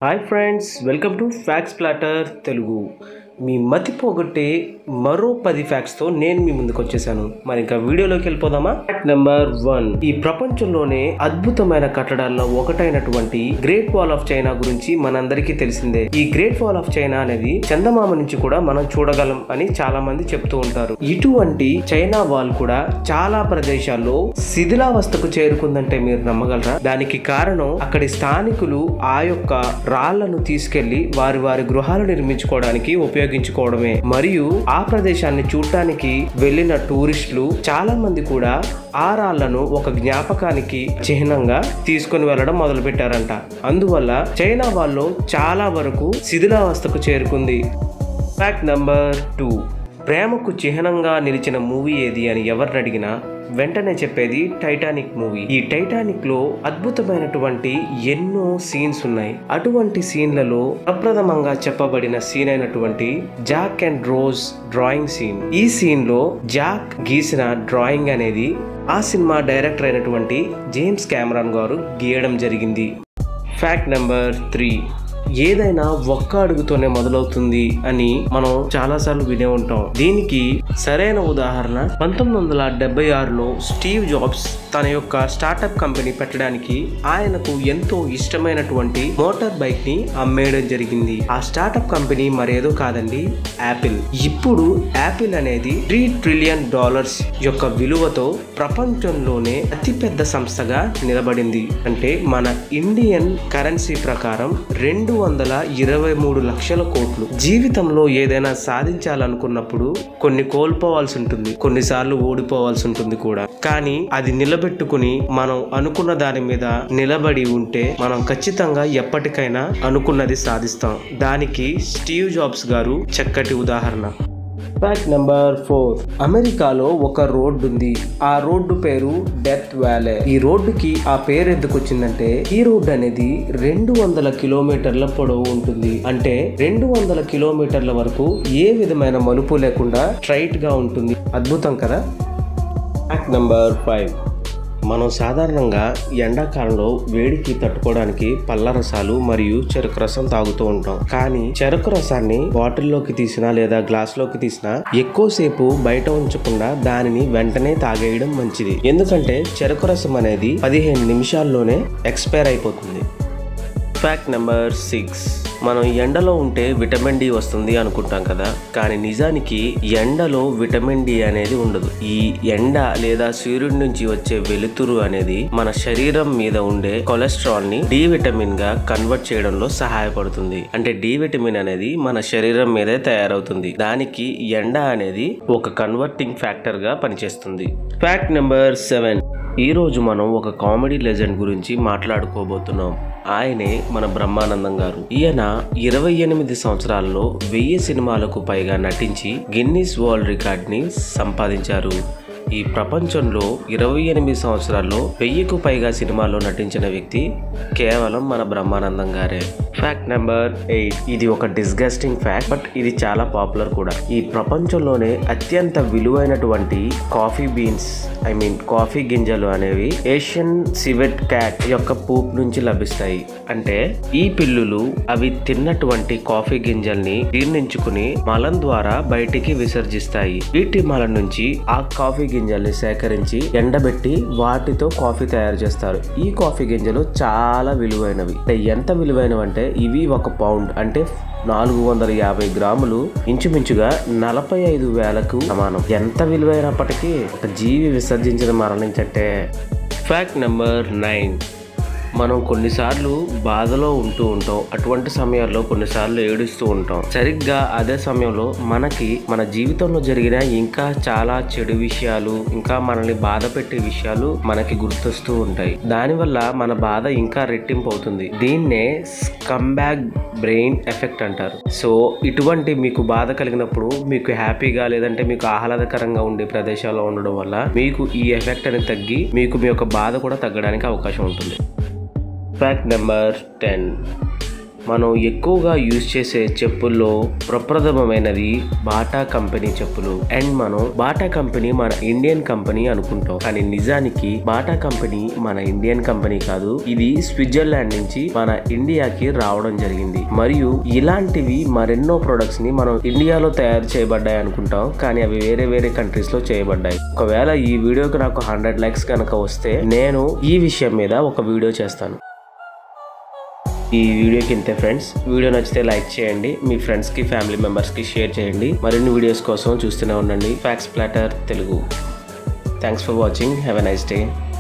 hi friends welcome to facts platter Telugu మీ మతి పోగొట్టే మరో పది ఫ్యాక్ట్స్తో నేను మీ ముందుకు వచ్చేసాను మరి ఇంకా వీడియోలోకి వెళ్ళిపోదామా ఫ్యాక్ట్ నెంబర్ వన్ ఈ ప్రపంచంలోనే అద్భుతమైన కట్టడాల్లో ఒకటైనటువంటి గ్రేట్ వాల్ ఆఫ్ చైనా గురించి మనందరికీ తెలిసిందే ఈ గ్రేట్ వాల్ ఆఫ్ చైనా అనేది చందమామ నుంచి కూడా మనం చూడగలం అని చాలా మంది చెప్తూ ఉంటారు ఇటువంటి చైనా వాల్ కూడా చాలా ప్రదేశాల్లో శిథిలావస్థకు చేరుకుందంటే మీరు నమ్మగలరా దానికి కారణం అక్కడి స్థానికులు ఆ యొక్క రాళ్లను తీసుకెళ్లి వారి వారి గృహాలు నిర్మించుకోవడానికి ఉపయోగించుకోవడమే మరియు ఆ ప్రదేశాన్ని చూడటానికి వెళ్ళిన టూరిస్టులు చాలా మంది కూడా ఆ రాళ్లను ఒక జ్ఞాపకానికి చిహ్నంగా తీసుకొని వెళ్ళడం మొదలు పెట్టారంట అందువల్ల చైనా వాళ్ళు చాలా వరకు శిథిలావస్థకు చేరుకుంది ఫ్యాక్ట్ నంబర్ టూ ప్రేమకు చిహ్నంగా నిలిచిన మూవీ ఏది అని ఎవరిని అడిగినా వెంటనే చెప్పేది టైటానిక్ మూవీ ఈ టైటానిక్ లో అద్భుతమైనటువంటి ఎన్నో సీన్స్ ఉన్నాయి అటువంటి సీన్లలో అప్రథమంగా చెప్పబడిన సీన్ అయినటువంటి Jack and Rose drawing scene ఈ సీన్ లో జాక్ గీసిన డ్రాయింగ్ అనేది ఆ సినిమా డైరెక్టర్ అయినటువంటి జేమ్స్ కెమెరాన్ గారు గీయడం జరిగింది ఫ్యాక్ట్ నెంబర్ త్రీ ఏదైనా ఒక్క అడుగుతోనే మొదలవుతుంది అని మనం చాలాసార్లు వినే ఉంటాం దీనికి సరైన ఉదాహరణ పంతొమ్మిది వందల డెబ్బై ఆరులో స్టీవ్ జాబ్స్ తన యొక్క స్టార్టప్ కంపెనీ పెట్టడానికి ఆయనకు ఎంతో ఇష్టమైనటువంటి మోటార్ బైక్ ని అమ్మేయడం జరిగింది ఆ స్టార్టప్ కంపెనీ మరేదో కాదండి యాపిల్ ఇప్పుడు యాపిల్ అనేది త్రీ ట్రిలియన్ డాలర్స్ యొక్క విలువతో ప్రపంచంలోనే అతిపెద్ద సంస్థగా నిలబడింది అంటే మన ఇండియన్ కరెన్సీ ప్రకారం రెండు వందల ఇరవై మూడు లక్షల కోట్లు జీవితంలో ఏదైనా సాధించాలనుకున్నప్పుడు కొన్ని కోల్పోవాల్సి ఉంటుంది కొన్నిసార్లు ఓడిపోవాల్సి ఉంటుంది కూడా కానీ అది నిలబెట్టుకుని మనం అనుకున్న దాని మీద నిలబడి ఉంటే మనం ఖచ్చితంగా ఎప్పటికైనా అనుకున్నది సాధిస్తాం దానికి స్టీవ్ జాబ్స్ గారు చక్కటి ఉదాహరణ ఫ్యాక్ట్ నెంబర్ ఫోర్ అమెరికాలో ఒక రోడ్డు ఉంది ఆ రోడ్డు పేరు డెత్ వ్యాలే ఈ రోడ్డుకి ఆ పేరు ఎందుకు వచ్చిందంటే ఈ రోడ్డు అనేది రెండు వందల కిలోమీటర్ల పొడవు ఉంటుంది అంటే రెండు వందల కిలోమీటర్ల వరకు ఏ విధమైన మలుపు లేకుండా స్ట్రైట్ గా ఉంటుంది అద్భుతం కదా ఫ్యాక్ట్ నెంబర్ ఫైవ్ మనం సాధారణంగా ఎండాకాలంలో వేడికి తట్టుకోవడానికి పళ్ళ రసాలు మరియు చెరుకు రసం తాగుతూ ఉంటాం కానీ చెరుకు రసాన్ని బాటిల్లోకి తీసినా లేదా గ్లాస్లోకి తీసినా ఎక్కువసేపు బయట ఉంచకుండా దానిని వెంటనే తాగేయడం మంచిది ఎందుకంటే చెరుకు రసం అనేది పదిహేను నిమిషాల్లోనే ఎక్స్పైర్ అయిపోతుంది ఫ్యాక్ట్ నెంబర్ సిక్స్ మనం ఎండలో ఉంటే విటమిన్ డి వస్తుంది అనుకుంటాం కదా కానీ నిజానికి ఎండలో విటమిన్ డి అనేది ఉండదు ఈ ఎండ లేదా సూర్యుడి నుంచి వచ్చే వెలుతురు అనేది మన శరీరం మీద ఉండే కొలెస్ట్రాల్ ని డి విటమిన్ గా కన్వర్ట్ చేయడంలో సహాయపడుతుంది అంటే డి విటమిన్ అనేది మన శరీరం మీదే తయారవుతుంది దానికి ఎండ అనేది ఒక కన్వర్టింగ్ ఫ్యాక్టర్ గా పనిచేస్తుంది ఫ్యాక్ట్ నెంబర్ సెవెన్ ఈ రోజు మనం ఒక కామెడీ లెజెండ్ గురించి మాట్లాడుకోబోతున్నాం ఆయనే మన బ్రహ్మానందం గారు ఈయన ఇరవై ఎనిమిది సంవత్సరాల్లో వెయ్యి సినిమాలకు పైగా నటించి గిన్నీస్ వరల్డ్ రికార్డ్ ని సంపాదించారు ఈ ప్రపంచంలో ఇరవై ఎనిమిది సంవత్సరాల్లో వెయ్యికు పైగా సినిమాల్లో నటించిన వ్యక్తి కేవలం మన బ్రహ్మానందం గారే ఫ్యాక్ట్ నెంబర్ ఎయిట్ ఇది ఒక డిస్గస్టింగ్ ఫ్యాక్ట్ బట్ ఇది చాలా పాపులర్ కూడా ఈ ప్రపంచంలోనే అత్యంత విలువైనటువంటి coffee beans I mean coffee గింజలు అనేవి ఏషియన్ సివెట్ క్యాట్ యొక్క పూప్ నుంచి లభిస్తాయి అంటే ఈ పిల్లులు అవి తిన్నటువంటి కాఫీ గింజల్ని జీర్ణించుకుని మలం ద్వారా బయటికి విసర్జిస్తాయి వీటి మలం నుంచి ఆ కాఫీ గింజల్ని సేకరించి ఎండబెట్టి వాటితో కాఫీ తయారు చేస్తారు ఈ కాఫీ గింజలు చాలా విలువైనవి అంటే ఎంత విలువైనవి అంటే ఇవి ఒక పౌండ్ అంటే నాలుగు వందల యాభై గ్రాములు ఇంచుమించుగా నలభై ఐదు వేలకు సమానం ఎంత విలువైనప్పటికీ ఒక జీవి విసర్జించిన మరణించంటే ఫ్యాక్ట్ నెంబర్ నైన్ మనం కొన్నిసార్లు బాధలో ఉంటూ ఉంటాం అటువంటి సమయాల్లో కొన్నిసార్లు ఏడుస్తూ ఉంటాం సరిగ్గా అదే సమయంలో మనకి మన జీవితంలో జరిగిన ఇంకా చాలా చెడు విషయాలు ఇంకా మనల్ని బాధ పెట్టే విషయాలు మనకి గుర్తొస్తూ ఉంటాయి దానివల్ల మన బాధ ఇంకా రెట్టింపు అవుతుంది దీన్నే స్కంబ్యాక్ బ్రెయిన్ ఎఫెక్ట్ అంటారు సో ఇటువంటి మీకు బాధ కలిగినప్పుడు మీకు హ్యాపీగా లేదంటే మీకు ఆహ్లాదకరంగా ఉండే ప్రదేశాల్లో ఉండడం వల్ల మీకు ఈ ఎఫెక్ట్ అనేది తగ్గి మీకు మీ యొక్క బాధ కూడా తగ్గడానికి అవకాశం ఉంటుంది ఫ్యాక్ట్ నెంబర్ టెన్ మనం ఎక్కువగా యూజ్ చేసే చెప్పుల్లో ప్రప్రథమమైనది బాటా కంపెనీ చెప్పులు అండ్ మనం బాటా కంపెనీ మన ఇండియన్ కంపెనీ అనుకుంటాం కానీ నిజానికి బాటా కంపెనీ మన ఇండియన్ కంపెనీ కాదు ఇది స్విట్జర్లాండ్ నుంచి మన ఇండియాకి రావడం జరిగింది మరియు ఇలాంటివి మరెన్నో ప్రొడక్ట్స్ ని మనం ఇండియాలో తయారు చేయబడ్డాయి అనుకుంటాం కానీ అవి వేరే వేరే కంట్రీస్ లో చేయబడ్డాయి ఒకవేళ ఈ వీడియోకి నాకు హండ్రెడ్ లైక్స్ కనుక వస్తే నేను ఈ విషయం మీద ఒక వీడియో చేస్తాను ఈ వీడియోకి ఇంతే ఫ్రెండ్స్ వీడియో నచ్చితే లైక్ చేయండి మీ ఫ్రెండ్స్కి ఫ్యామిలీ మెంబర్స్కి షేర్ చేయండి మరిన్ని వీడియోస్ కోసం చూస్తూనే ఉండండి facts platter Telugu thanks for watching have a nice day